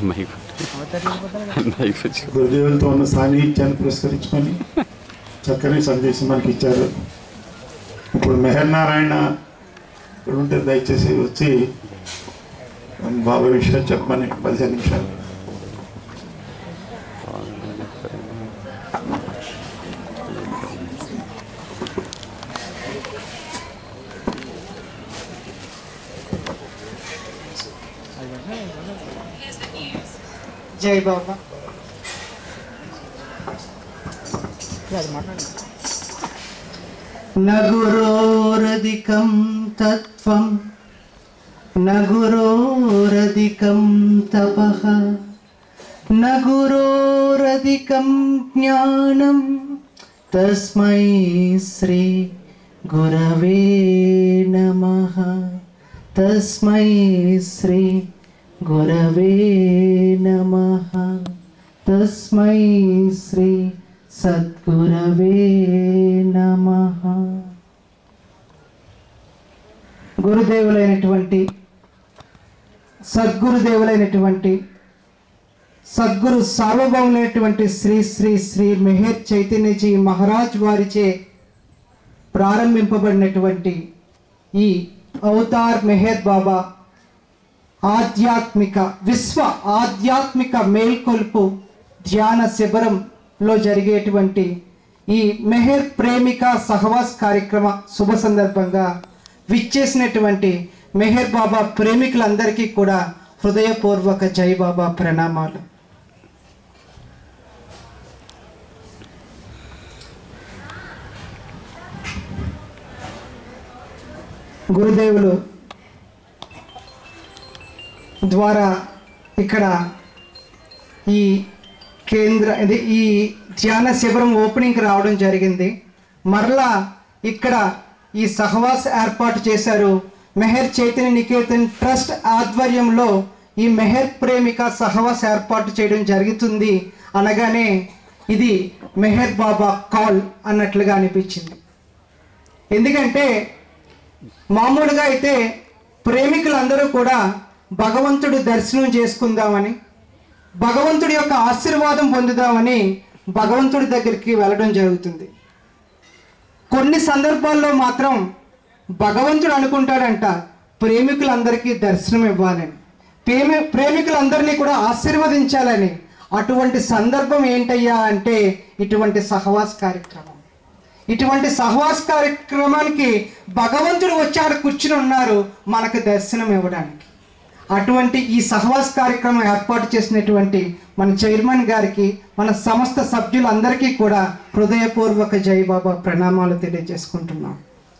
mic mic వచ్చి గురుదేవులతో ఉన్న సాన్నిహిత్యాన్ని పురస్కరించుకొని చక్కని సందేశం మనకి ఇచ్చారు ఇప్పుడు మెహర్ నారాయణ ఇక్కడ ఉంటే దయచేసి వచ్చి బాబా విషయాలు చెప్పమని పదిహేను నిమిషాలు జై బాబా न गुरोरधिकं तत्त्वं न गुरोरधिकं तपः न गुरोरधिकं ज्ञानं तस्मै श्री गुरवे नमः तस्मै श्री गुरवे नमः तस्मै श्री సద్గురవే నమ గురుదేవులైనటువంటి సద్గురుదేవులైనటువంటి సద్గురు సార్వభౌములైనటువంటి శ్రీ శ్రీ శ్రీ మెహర్ చైతన్యజీ మహారాజ్ వారిచే ప్రారంభింపబడినటువంటి ఈ అవతార్ మెహర్ బాబా ఆధ్యాత్మిక విశ్వ ఆధ్యాత్మిక మేల్కొల్పు ధ్యాన శిబిరంలో జరిగేటువంటి ఈ మెహర్ ప్రేమిక సహవాస్ కార్యక్రమ శుభ సందర్భంగా విచ్చేసినటువంటి మెహర్ బాబా ప్రేమికులందరికీ కూడా హృదయపూర్వక జై బాబా ప్రణామాలు గురుదేవులు ద్వారా ఇక్కడ ఈ కేంద్ర ఇది ఈ ధ్యాన శిబిరం ఓపెనింగ్కి రావడం జరిగింది మరలా ఇక్కడ ఈ సహవాస్ ఏర్పాటు చేశారు మెహర్ చైతన్య నికేతన్ ట్రస్ట్ ఆధ్వర్యంలో ఈ మెహర్ ప్రేమిక సహవాస్ ఏర్పాటు చేయడం జరుగుతుంది అనగానే ఇది మెహర్ బాబా కాల్ అన్నట్లుగా అనిపించింది ఎందుకంటే మామూలుగా అయితే ప్రేమికులందరూ కూడా భగవంతుడు దర్శనం చేసుకుందామని భగవంతుడి యొక్క ఆశీర్వాదం పొందుదామని భగవంతుడి దగ్గరికి వెళ్ళడం జరుగుతుంది కొన్ని సందర్భాల్లో మాత్రం భగవంతుడు అనుకుంటాడంట ప్రేమికులందరికీ దర్శనం ఇవ్వాలని ప్రేమి ప్రేమికులందరినీ కూడా ఆశీర్వదించాలని అటువంటి సందర్భం ఏంటయ్యా అంటే ఇటువంటి సహవాస్ కార్యక్రమం ఇటువంటి సహవాస్ కార్యక్రమానికి భగవంతుడు వచ్చాడు కూర్చుని ఉన్నారు మనకు దర్శనం ఇవ్వడానికి అటువంటి ఈ సహవాస్ కార్యక్రమం ఏర్పాటు చేసినటువంటి మన చైర్మన్ గారికి మన సమస్త సభ్యులందరికీ కూడా హృదయపూర్వక జై బాబా ప్రణామాలు తెలియజేసుకుంటున్నాం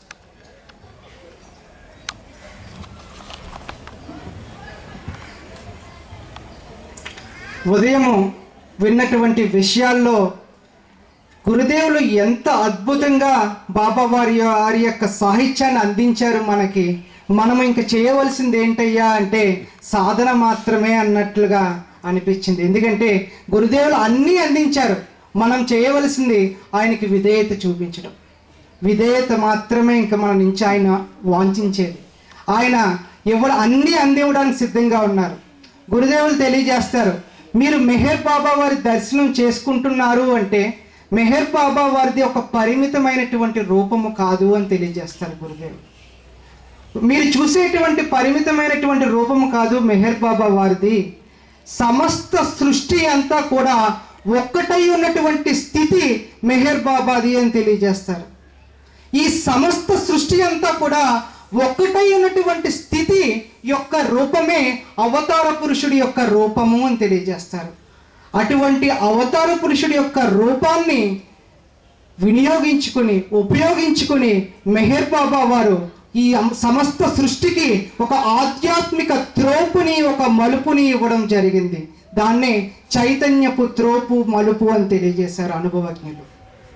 ఉదయము విన్నటువంటి విషయాల్లో గురుదేవులు ఎంత అద్భుతంగా బాబా వారి వారి యొక్క సాహిత్యాన్ని అందించారు మనకి మనం ఇంక చేయవలసింది ఏంటయ్యా అంటే సాధన మాత్రమే అన్నట్లుగా అనిపించింది ఎందుకంటే గురుదేవులు అన్నీ అందించారు మనం చేయవలసింది ఆయనకి విధేయత చూపించడం విధేయత మాత్రమే ఇంకా మన నుంచి ఆయన వాంఛించేది ఆయన ఎవరు అన్నీ అందివ్వడానికి సిద్ధంగా ఉన్నారు గురుదేవులు తెలియజేస్తారు మీరు మెహర్ బాబా వారి దర్శనం చేసుకుంటున్నారు అంటే మెహర్ బాబా వారిది ఒక పరిమితమైనటువంటి రూపము కాదు అని తెలియజేస్తారు గురుదేవులు మీరు చూసేటువంటి పరిమితమైనటువంటి రూపము కాదు మెహర్ బాబా వారిది సమస్త సృష్టి అంతా కూడా ఒక్కటై ఉన్నటువంటి స్థితి మెహర్ బాబాది అని తెలియజేస్తారు ఈ సమస్త సృష్టి అంతా కూడా ఒక్కటై ఉన్నటువంటి స్థితి యొక్క రూపమే అవతార పురుషుడి యొక్క రూపము అని తెలియజేస్తారు అటువంటి అవతార పురుషుడి యొక్క రూపాన్ని వినియోగించుకుని ఉపయోగించుకుని మెహర్ బాబా వారు ఈ అం- సమస్త సృష్టికి ఒక ఆధ్యాత్మిక త్రోపుని ఒక మలుపుని ఇవ్వడం జరిగింది దాన్నే చైతన్యపు త్రోపు మలుపు అని తెలియజేశారు అనుభవజ్ఞులు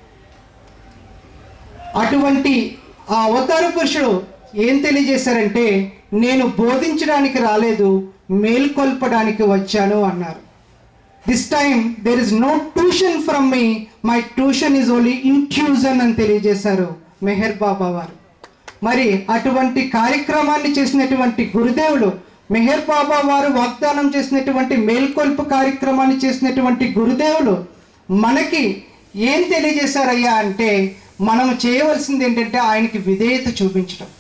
అటువంటి ఆ అవతార పురుషుడు ఏం తెలియజేశారంటే నేను బోధించడానికి రాలేదు మేల్కొల్పడానికి వచ్చాను అన్నారు this time there is no tuition from me my tuition is only intuition అని తెలియజేశారు మెహర్ బాబా వారు మరి అటువంటి కార్యక్రమాన్ని చేసినటువంటి గురుదేవులు మెహర్ బాబా వారు వాగ్దానం చేసినటువంటి మేల్కొల్పు కార్యక్రమాన్ని చేసినటువంటి గురుదేవులు మనకి ఏం తెలియజేశారయ్యా అంటే మనం చేయవలసింది ఏంటంటే ఆయనకి విధేయత చూపించడం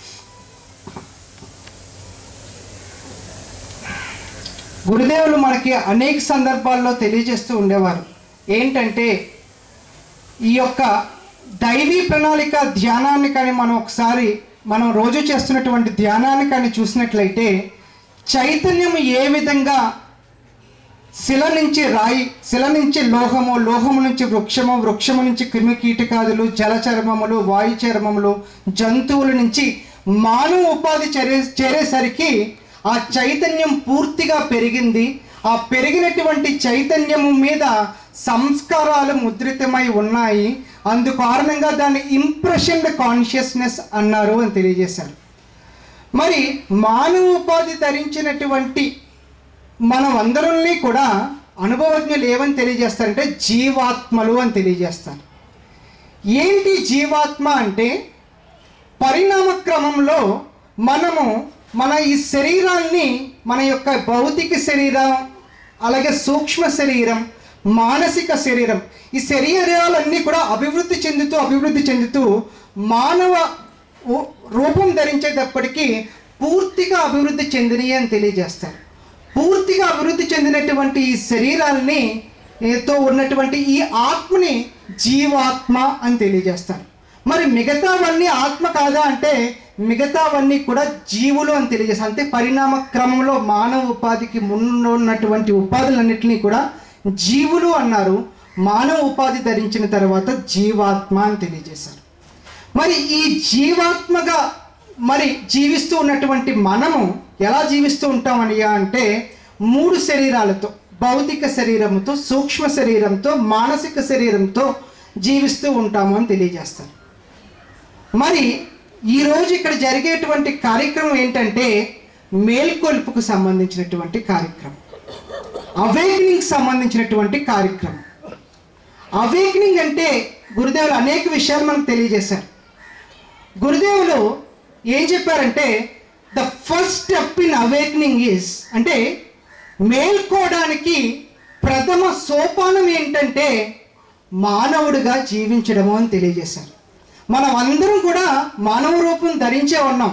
గురుదేవులు మనకి అనేక సందర్భాల్లో తెలియజేస్తూ ఉండేవారు ఏంటంటే ఈ యొక్క దైవీ ప్రణాళిక ధ్యానాన్ని కానీ మనం ఒకసారి మనం రోజు చేస్తున్నటువంటి ధ్యానాన్ని కానీ చూసినట్లయితే చైతన్యం ఏ విధంగా శిల నుంచి రాయి శిల నుంచి లోహము లోహము నుంచి వృక్షము వృక్షము నుంచి క్రిమి కీటకాదులు జలచర్మములు వాయు చర్మములు జంతువుల నుంచి మానవ ఉపాధి చేరే చేరేసరికి ఆ చైతన్యం పూర్తిగా పెరిగింది ఆ పెరిగినటువంటి చైతన్యము మీద సంస్కారాలు ముద్రితమై ఉన్నాయి అందు కారణంగా దాన్ని ఇంప్రెషన్డ్ కాన్షియస్నెస్ అన్నారు అని తెలియజేశారు మరి మానవ ఉపాధి ధరించినటువంటి మనం అందరినీ కూడా అనుభవజ్ఞులు ఏమని తెలియజేస్తారంటే జీవాత్మలు అని తెలియజేస్తారు ఏంటి జీవాత్మ అంటే పరిణామ క్రమంలో మనము మన ఈ శరీరాన్ని మన యొక్క భౌతిక శరీరం అలాగే సూక్ష్మ శరీరం మానసిక శరీరం ఈ శరీరాలన్నీ కూడా అభివృద్ధి చెందుతూ అభివృద్ధి చెందుతూ మానవ ఉ- రూపం ధరించేటప్పటికీ పూర్తిగా అభివృద్ధి చెందినవి అని తెలియజేస్తారు పూర్తిగా అభివృద్ధి చెందినటువంటి ఈ శరీరాల్ని తో ఉన్నటువంటి ఈ ఆత్మని జీవాత్మ అని తెలియజేస్తారు మరి మిగతావన్నీ ఆత్మ కాదా అంటే మిగతావన్నీ కూడా జీవులు అని తెలియజేస్తారు అంటే పరిణామ క్రమంలో మానవ ఉపాధికి ముందు ఉన్నటువంటి ఉపాధులన్నింటినీ కూడా జీవులు అన్నారు మానవ ఉపాధి ధరించిన తర్వాత జీవాత్మ అని తెలియజేశారు మరి ఈ జీవాత్మగా మరి జీవిస్తూ ఉన్నటువంటి మనము ఎలా జీవిస్తూ ఉంటామనియా అంటే మూడు శరీరాలతో భౌతిక శరీరంతో సూక్ష్మ శరీరంతో మానసిక శరీరంతో జీవిస్తూ ఉంటాము అని తెలియజేస్తారు మరి ఈరోజు ఇక్కడ జరిగేటువంటి కార్యక్రమం ఏంటంటే మేల్కొల్పుకు సంబంధించినటువంటి కార్యక్రమం అవేకనింగ్ సంబంధించినటువంటి కార్యక్రమం అవేకనింగ్ అంటే గురుదేవులు అనేక విషయాలు మనకు తెలియజేశారు గురుదేవులు ఏం చెప్పారంటే the first step in awakening is అంటే మేల్కోవడానికి ప్రథమ సోపానం ఏంటంటే మానవుడిగా జీవించడము అని తెలియజేశారు మనం అందరం కూడా మానవ రూపం ధరించే ఉన్నాం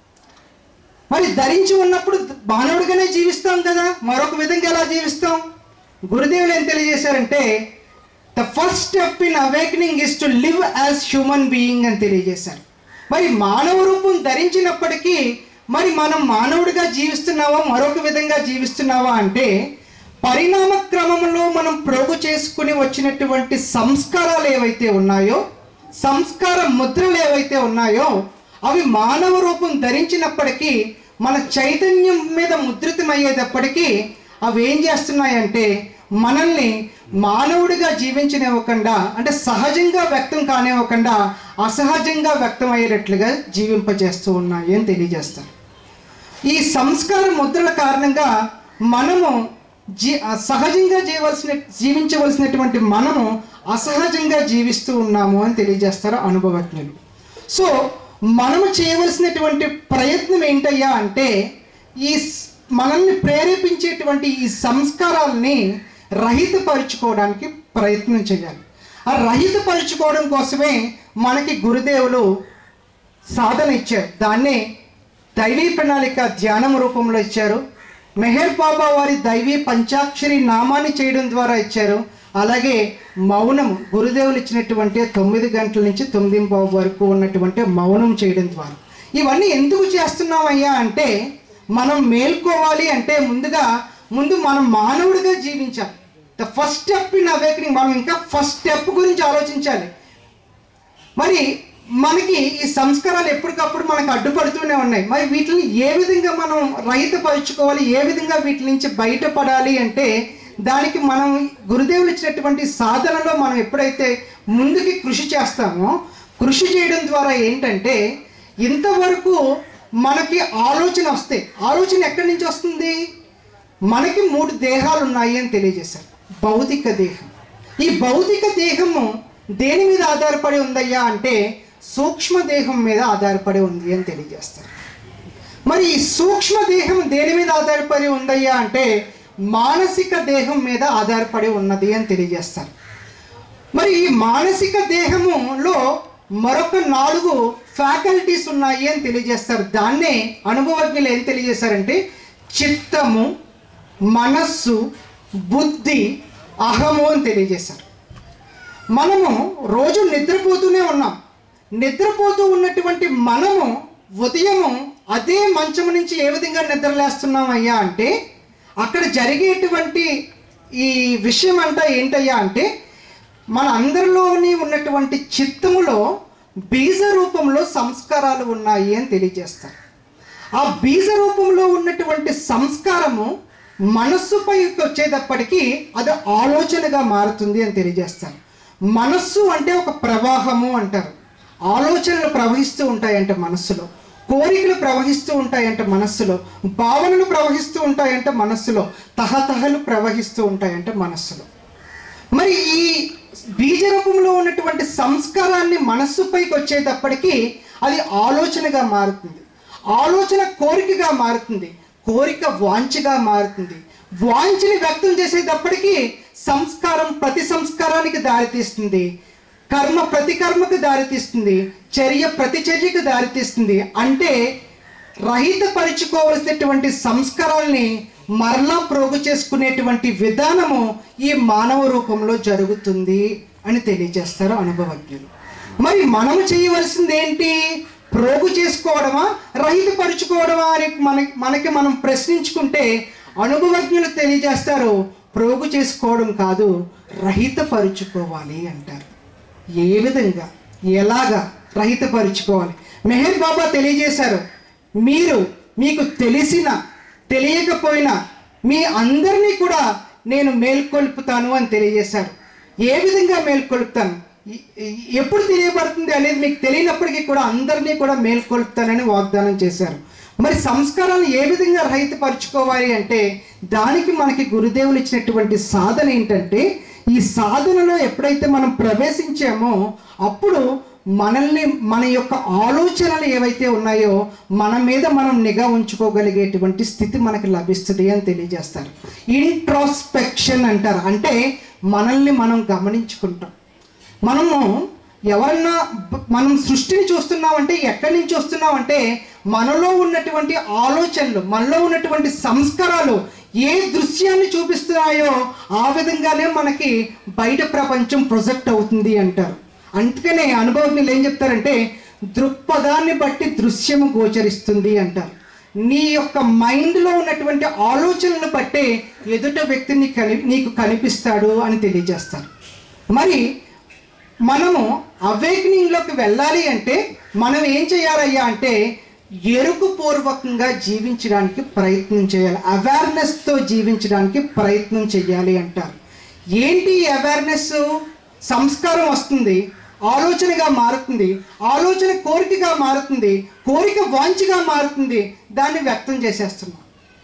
మరి ధరించి ఉన్నప్పుడు మానవుడిగానే జీవిస్తాం కదా మరొక విధంగా ఎలా జీవిస్తాం గురుదేవులు ఏం తెలియజేశారంటే the first step in awakening is to live as human being అని తెలియజేశారు మరి మానవ రూపం ధరించినప్పటికీ మరి మనం మానవుడిగా జీవిస్తున్నావా మరొక విధంగా జీవిస్తున్నావా అంటే పరిణామ క్రమంలో మనం ప్రోగు చేసుకుని వచ్చినటువంటి సంస్కారాలు ఏవైతే ఉన్నాయో సంస్కార ముద్రలు ఏవైతే ఉన్నాయో అవి మానవ రూపం ధరించినప్పటికీ మన చైతన్యం మీద ముద్రితమయ్యేటప్పటికీ అవి ఏం చేస్తున్నాయంటే మనల్ని మానవుడిగా జీవించనివ్వకుండా అంటే సహజంగా వ్యక్తం కానివ్వకుండా అసహజంగా వ్యక్తం అయ్యేటట్లుగా జీవింపజేస్తూ ఉన్నాయి అని తెలియజేస్తారు ఈ సంస్కార ముద్రల కారణంగా మనము జీ ఆ సహజంగా జీవవలసిన జీవించవలసినటువంటి మనము అసహజంగా జీవిస్తూ ఉన్నాము అని తెలియజేస్తారు అనుభవజ్ఞులు సో మనము చేయవలసినటువంటి ప్రయత్నం ఏంటయ్యా అంటే ఈ స్- మనల్ని ప్రేరేపించేటువంటి ఈ సంస్కారాలని రహితపరుచుకోవడానికి ప్రయత్నం చేయాలి ఆ రహితపరుచుకోవడం కోసమే మనకి గురుదేవులు సాధన ఇచ్చారు దాన్నే దైవీ ప్రణాళిక ధ్యానం రూపంలో ఇచ్చారు మెహర్ బాబా వారి దైవీ పంచాక్షరి నామాన్ని చేయడం ద్వారా ఇచ్చారు అలాగే మౌనము గురుదేవులు ఇచ్చినటువంటి తొమ్మిది గంటల నుంచి తొమ్మిది బాబు వరకు ఉన్నటువంటి మౌనం చేయడం ద్వారా ఇవన్నీ ఎందుకు చేస్తున్నామయ్యా అంటే మనం మేల్కోవాలి అంటే ముందుగా ముందు మనం మానవుడిగా జీవించాలి the first step in awakening మనం ఇంకా ఫస్ట్ స్టెప్ గురించి ఆలోచించాలి మరి మనకి ఈ సంస్కారాలు ఎప్పటికప్పుడు మనకు అడ్డుపడుతూనే ఉన్నాయి మరి వీటిని ఏ విధంగా మనం రహితపరుచుకోవాలి ఏ విధంగా వీటి నుంచి బయటపడాలి అంటే దానికి మనం గురుదేవులు ఇచ్చినటువంటి సాధనలో మనం ఎప్పుడైతే ముందుకి కృషి చేస్తామో కృషి చేయడం ద్వారా ఏంటంటే ఇంతవరకు మనకి ఆలోచన వస్తే ఆలోచన ఎక్కడి నుంచి వస్తుంది మనకి మూడు దేహాలు ఉన్నాయి అని తెలియజేశారు భౌతిక దేహం ఈ భౌతిక దేహము దేని మీద ఆధారపడి ఉందయ్యా అంటే సూక్ష్మ దేహం మీద ఆధారపడి ఉంది అని తెలియజేస్తారు మరి ఈ సూక్ష్మ దేహం దేని మీద ఆధారపడి ఉందయ్యా అంటే మానసిక దేహం మీద ఆధారపడి ఉన్నది అని తెలియజేస్తారు మరి ఈ మానసిక దేహములో మరొక నాలుగు ఫ్యాకల్టీస్ ఉన్నాయి అని తెలియజేస్తారు దాన్నే అనుభవజ్ఞులు ఏం తెలియజేశారంటే చిత్తము మనస్సు బుద్ధి అహము అని తెలియజేశారు మనము రోజు నిద్రపోతూనే ఉన్నాం నిద్రపోతూ ఉన్నటువంటి మనము ఉదయము అదే మంచం నుంచి ఏ విధంగా నిద్రలేస్తున్నాం అయ్యా అంటే అక్కడ జరిగేటువంటి ఈ విషయం అంతా ఏంటయ్యా అంటే మన అందరిలోని ఉన్నటువంటి చిత్తములో బీజ రూపంలో సంస్కారాలు ఉన్నాయి అని తెలియజేస్తారు ఆ బీజ రూపంలో ఉన్నటువంటి సంస్కారము మనస్సుపైకి వచ్చేటప్పటికీ అది ఆలోచనగా మారుతుంది అని తెలియజేస్తారు మనస్సు అంటే ఒక ప్రవాహము అంటారు ఆలోచనలు ప్రవహిస్తూ ఉంటాయంట మనస్సులో కోరికలు ప్రవహిస్తూ ఉంటాయంట మనస్సులో భావనలు ప్రవహిస్తూ ఉంటాయంట మనస్సులో తహతహలు ప్రవహిస్తూ ఉంటాయంట మనస్సులో మరి ఈ బీజ రూపంలో ఉన్నటువంటి సంస్కారాన్ని మనస్సుపైకి వచ్చేటప్పటికి అది ఆలోచనగా మారుతుంది ఆలోచన కోరికగా మారుతుంది కోరిక వాంఛగా మారుతుంది వాంఛని వ్యక్తం చేసేటప్పటికి సంస్కారం ప్రతి సంస్కారానికి దారితీస్తుంది కర్మ ప్రతి కర్మకు దారితీస్తుంది చర్య ప్రతి చర్యకు దారితీస్తుంది అంటే రహితపరుచుకోవలసినటువంటి సంస్కారాల్ని మరలా ప్రోగు చేసుకునేటువంటి విధానము ఈ మానవ రూపంలో జరుగుతుంది అని తెలియజేస్తారు అనుభవజ్ఞులు మరి మనము చేయవలసింది ఏంటి ప్రోగు చేసుకోవడమా రహితపరుచుకోవడమా అని మన మనకి మనం ప్రశ్నించుకుంటే అనుభవజ్ఞులు తెలియజేస్తారు ప్రోగు చేసుకోవడం కాదు రహితపరుచుకోవాలి అంటారు ఏ విధంగా ఎలాగా రహితపరుచుకోవాలి మెహర్ బాబా తెలియజేశారు మీరు మీకు తెలిసిన తెలియకపోయినా మీ అందరినీ కూడా నేను మేల్కొల్పుతాను అని తెలియజేశారు ఏ విధంగా మేల్కొల్పుతాను ఎ- ఎ- ఎప్పుడు తెలియబడుతుంది అనేది మీకు తెలియనప్పటికీ కూడా అందరినీ కూడా మేల్కొల్పుతానని వాగ్దానం చేశారు మరి సంస్కారాలను ఏ విధంగా రహితపరుచుకోవాలి అంటే దానికి మనకి గురుదేవులు ఇచ్చినటువంటి సాధన ఏంటంటే ఈ సాధనలో ఎప్పుడైతే మనం ప్రవేశించామో అప్పుడు మనల్ని మన యొక్క ఆలోచనలు ఏవైతే ఉన్నాయో మన మీద మనం నిఘా ఉంచుకోగలిగేటువంటి స్థితి మనకి లభిస్తుంది అని తెలియజేస్తారు ఇంట్రోస్పెక్షన్ అంటారు అంటే మనల్ని మనం గమనించుకుంటాం మనము ఎవరన్నా బ- మనం సృష్టిని చూస్తున్నామంటే ఎక్కడి నుంచి వస్తున్నామంటే మనలో ఉన్నటువంటి ఆలోచనలు మనలో ఉన్నటువంటి సంస్కారాలు ఏ దృశ్యాన్ని చూపిస్తున్నాయో ఆ విధంగానే మనకి బయట ప్రపంచం ప్రొజెక్ట్ అవుతుంది అంటారు అందుకనే అనుభవజ్ఞులు ఏం చెప్తారంటే దృక్పథాన్ని బట్టి దృశ్యము గోచరిస్తుంది అంటారు నీ యొక్క మైండ్లో ఉన్నటువంటి ఆలోచనలు బట్టే ఎదుట వ్యక్తిని కని నీకు కనిపిస్తాడు అని తెలియజేస్తారు మరి మనము అవేకనింగ్లోకి వెళ్ళాలి అంటే మనం ఏం చేయాలయ్యా అంటే ఎరుకు పూర్వకంగా జీవించడానికి ప్రయత్నం చేయాలి అవేర్నెస్తో జీవించడానికి ప్రయత్నం చేయాలి అంటారు ఏంటి అవేర్నెస్ సంస్కారం వస్తుంది ఆలోచనగా మారుతుంది ఆలోచన కోరికగా మారుతుంది కోరిక వాంఛగా మారుతుంది దాన్ని వ్యక్తం చేసేస్తున్నాం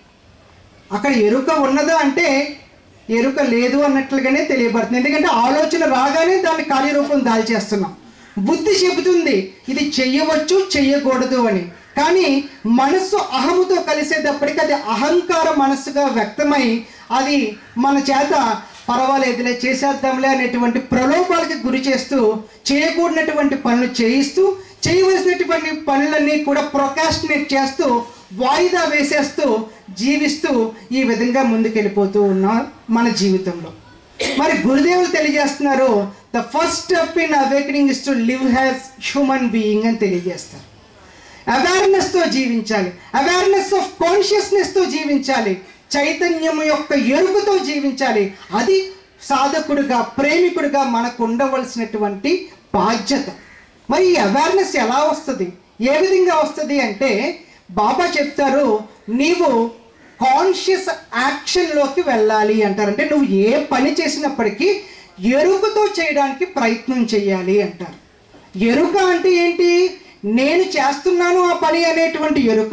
అక్కడ ఎరుక ఉన్నదా అంటే ఎరుక లేదు అన్నట్లుగానే తెలియబడుతుంది ఎందుకంటే ఆలోచన రాగానే దాన్ని కార్యరూపం దాల్చేస్తున్నాం బుద్ధి చెబుతుంది ఇది చెయ్యవచ్చు చెయ్యకూడదు అని కానీ మనస్సు అహముతో కలిసేటప్పటికి అది అహంకార మనస్సుగా వ్యక్తమై అది మన చేత పర్వాలేదులే చేసేద్దాంలే అనేటువంటి ప్రలోభాలకి గురి చేస్తూ చేయకూడనటువంటి పనులు చేయిస్తూ చేయవలసినటువంటి పనులన్నీ కూడా ప్రొకాస్టినేట్ చేస్తూ వాయిదా వేసేస్తూ జీవిస్తూ ఈ విధంగా ముందుకెళ్ళిపోతూ ఉన్నాం మన జీవితంలో మరి గురుదేవులు తెలియజేస్తున్నారు the first step in awakening is to live as human being అని తెలియజేస్తారు అవేర్నెస్తో జీవించాలి అవేర్నెస్ ఆఫ్ కాన్షియస్నెస్తో జీవించాలి చైతన్యం యొక్క ఎరుపుతో జీవించాలి అది సాధకుడిగా ప్రేమికుడిగా మనకు ఉండవలసినటువంటి బాధ్యత మరి ఈ అవేర్నెస్ ఎలా వస్తుంది ఏ విధంగా వస్తుంది అంటే బాబా చెప్తారు నీవు కాన్షియస్ యాక్షన్లోకి వెళ్ళాలి అంటారు అంటే నువ్వు ఏ పని చేసినప్పటికీ ఎరుకతో చేయడానికి ప్రయత్నం చేయాలి అంటారు ఎరుక అంటే ఏంటి నేను చేస్తున్నాను ఆ పని అనేటువంటి ఎరుక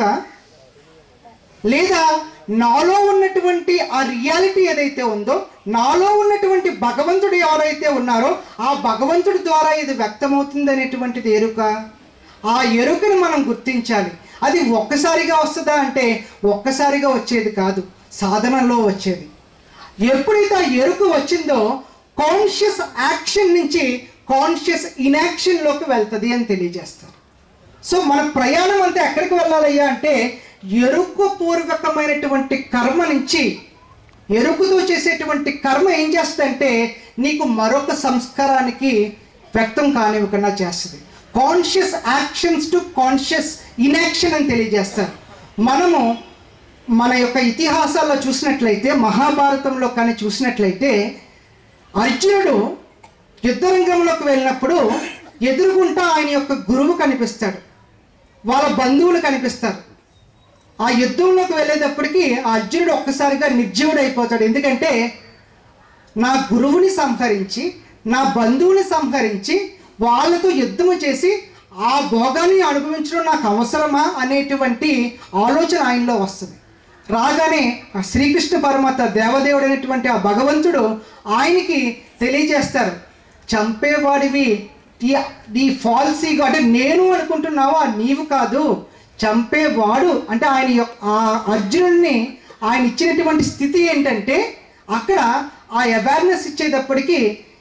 లేదా నాలో ఉన్నటువంటి ఆ రియాలిటీ ఏదైతే ఉందో నాలో ఉన్నటువంటి భగవంతుడు ఎవరైతే ఉన్నారో ఆ భగవంతుడి ద్వారా ఇది వ్యక్తమవుతుంది అనేటువంటిది ఎరుక ఆ ఎరుకను మనం గుర్తించాలి అది ఒక్కసారిగా వస్తుందా అంటే ఒక్కసారిగా వచ్చేది కాదు సాధనలో వచ్చేది ఎప్పుడైతే ఆ ఎరుకు వచ్చిందో కాన్షియస్ యాక్షన్ నుంచి కాన్షియస్ ఇన్యాక్షన్లోకి వెళ్తుంది అని తెలియజేస్తారు సో మన ప్రయాణం అంతా ఎక్కడికి వెళ్ళాలయ్యా అంటే ఎరుకు పూర్వకమైనటువంటి కర్మ నుంచి ఎరుకుతో చేసేటువంటి కర్మ ఏం చేస్తుందంటే నీకు మరొక సంస్కారానికి వ్యక్తం కానివ్వకుండా చేస్తుంది conscious actions to conscious inaction అని తెలియజేస్తారు మనము మన యొక్క ఇతిహాసాల్లో చూసినట్లయితే మహాభారతంలో కానీ చూసినట్లయితే అర్జునుడు యుద్ధరంగంలోకి వెళ్ళినప్పుడు ఎదురుగుంటా ఆయన యొక్క గురువు కనిపిస్తాడు వాళ్ళ బంధువులు కనిపిస్తారు ఆ యుద్ధంలోకి వెళ్ళేటప్పటికి ఆ అర్జునుడు ఒక్కసారిగా నిర్జీవుడు అయిపోతాడు ఎందుకంటే నా గురువుని సంహరించి నా బంధువుని సంహరించి వాళ్ళతో యుద్ధము చేసి ఆ భోగాన్ని అనుభవించడం నాకు అవసరమా అనేటువంటి ఆలోచన ఆయనలో వస్తుంది రాగానే ఆ శ్రీకృష్ణ పరమాత్మ దేవదేవుడు అనేటువంటి ఆ భగవంతుడు ఆయనకి తెలియజేస్తారు చంపేవాడివి ఈ ఈ ఫాల్సీగా అంటే నేను అనుకుంటున్నావా నీవు కాదు చంపేవాడు అంటే ఆయన యొక్క- ఆ అర్జునుడిని ఆయన ఇచ్చినటువంటి స్థితి ఏంటంటే అక్కడ ఆ అవేర్నెస్ ఇచ్చేటప్పటికి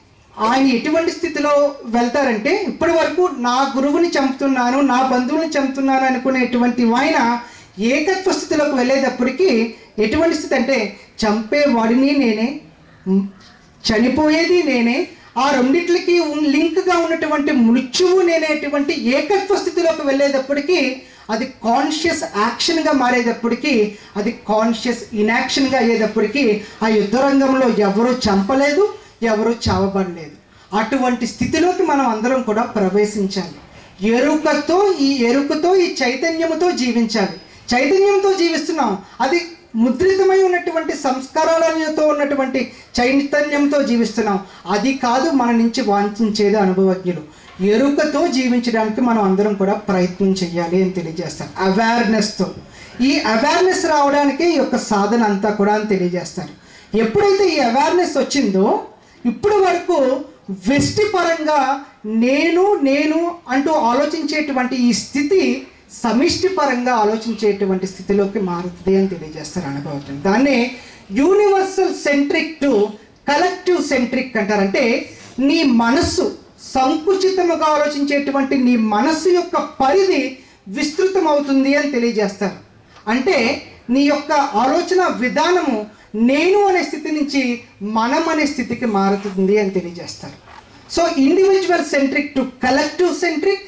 ఆయన ఎటువంటి స్థితిలో వెళ్తారంటే ఇప్పటి వరకు నా గురువుని చంపుతున్నాను నా బంధువుని చంపుతున్నాను అనుకునేటువంటి ఆయన ఏకత్వ స్థితిలోకి వెళ్ళేటప్పటికి ఎటువంటి స్థితి అంటే చంపేవాడిని నేనే మ్, చనిపోయేది నేనే ఆ రెండిట్లకి ఉన్- లింక్గా ఉన్నటువంటి మృత్యువు నేనేటువంటి ఏకత్వ స్థితిలోకి వెళ్ళేటప్పటికి అది కాన్షియస్ యాక్షన్గా మారేటప్పటికి అది కాన్షియస్ ఇన్యాక్షన్గా అయ్యేటప్పటికి ఆ యుద్ధ రంగంలో ఎవరు చంపలేదు ఎవరు చావబడలేదు అటువంటి స్థితిలోకి మనం అందరం కూడా ప్రవేశించాలి ఎరుకతో ఈ ఎరుకతో ఈ చైతన్యముతో జీవించాలి చైతన్యంతో జీవిస్తున్నాం అది ముద్రితమై ఉన్నటువంటి సంస్కారాలతో ఉన్నటువంటి చైతన్యంతో జీవిస్తున్నాం అది కాదు మన నుంచి వాంఛించేది అనుభవజ్ఞులు ఎరుకతో జీవించడానికి మనం అందరం కూడా ప్రయత్నం చేయాలి అని తెలియజేస్తారు అవేర్నెస్తో ఈ అవేర్నెస్ రావడానికే ఈ యొక్క సాధన అంతా కూడా అని తెలియజేస్తారు ఎప్పుడైతే ఈ అవేర్నెస్ వచ్చిందో ఇప్పటి వరకు వెస్టి పరంగా నేను నేను అంటూ ఆలోచించేటువంటి ఈ స్థితి సమిష్టి పరంగా ఆలోచించేటువంటి స్థితిలోకి మారుతుంది అని తెలియజేస్తారు అనుభవం దాన్నే universal centric to collective centric అంటారంటే నీ మనస్సు సంకుచితముగా ఆలోచించేటువంటి నీ మనస్సు యొక్క పరిధి విస్తృతం అవుతుంది అని తెలియజేస్తారు అంటే నీ యొక్క ఆలోచన విధానము నేను అనే స్థితి నుంచి మనం అనే స్థితికి మారుతుంది అని తెలియజేస్తారు so individual centric to collective centric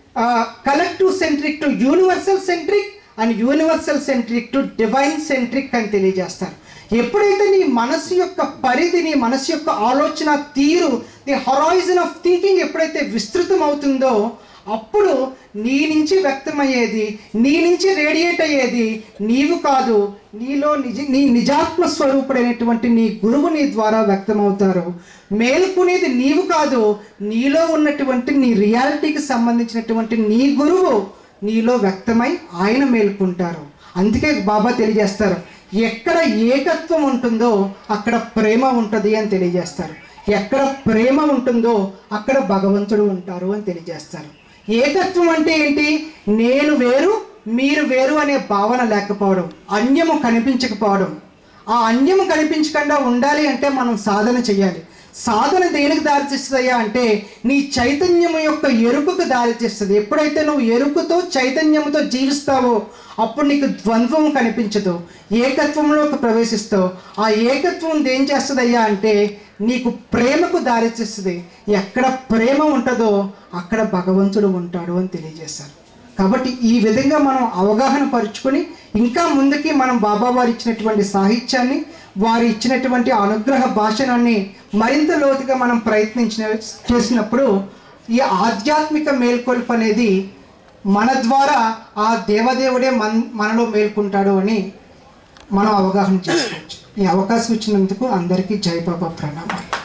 collective centric to universal centric and universal centric to divine centric అని తెలియజేస్తారు ఎప్పుడైతే నీ మనసు యొక్క పరిధి నీ మనసు యొక్క ఆలోచన తీరు ది హొరాయిజన్ ఆఫ్ థింకింగ్ ఎప్పుడైతే విస్తృతం అవుతుందో అప్పుడు నీ నుంచి వ్యక్తమయ్యేది నీ నుంచి రేడియేట్ అయ్యేది నీవు కాదు నీలో నిజ నీ నిజాత్మ స్వరూపుడైనటువంటి నీ గురువు నీ ద్వారా వ్యక్తమవుతారు మేల్కొనేది నీవు కాదు నీలో ఉన్నటువంటి నీ రియాలిటీకి సంబంధించినటువంటి నీ గురువు నీలో వ్యక్తమై ఆయన మేల్కొంటారు అందుకే బాబా తెలియజేస్తారు ఎక్కడ ఏకత్వం ఉంటుందో అక్కడ ప్రేమ ఉంటుంది అని తెలియజేస్తారు ఎక్కడ ప్రేమ ఉంటుందో అక్కడ భగవంతుడు ఉంటారు అని తెలియజేస్తారు ఏకత్వం అంటే ఏంటి నేను వేరు మీరు వేరు అనే భావన లేకపోవడం అన్యము కనిపించకపోవడం ఆ అన్యము కనిపించకుండా ఉండాలి అంటే మనం సాధన చేయాలి సాధన దేనికి దారితీస్తుందయ్యా అంటే నీ చైతన్యము యొక్క ఎరుకుకు దారితీస్తుంది ఎప్పుడైతే నువ్వు ఎరుకుతో చైతన్యముతో జీవిస్తావో అప్పుడు నీకు ద్వంద్వం కనిపించదు ఏకత్వంలోకి ప్రవేశిస్తావు ఆ ఏకత్వం ఏం చేస్తుందయ్యా అంటే నీకు ప్రేమకు దారితీస్తుంది ఎక్కడ ప్రేమ ఉంటుందో అక్కడ భగవంతుడు ఉంటాడు అని తెలియజేశారు కాబట్టి ఈ విధంగా మనం అవగాహన పరుచుకొని ఇంకా ముందుకి మనం బాబా వారు ఇచ్చినటువంటి సాహిత్యాన్ని వారు ఇచ్చినటువంటి అనుగ్రహ భాషణాన్ని మరింత లోతుగా మనం ప్రయత్నించిన చేసినప్పుడు ఈ ఆధ్యాత్మిక మేల్కొల్పు అనేది మన ద్వారా ఆ దేవదేవుడే మన మనలో మేల్కొంటాడు అని మనం అవగాహన చేసుకోవచ్చు ఈ అవకాశం ఇచ్చినందుకు అందరికీ జై బాబా ప్రణామాలు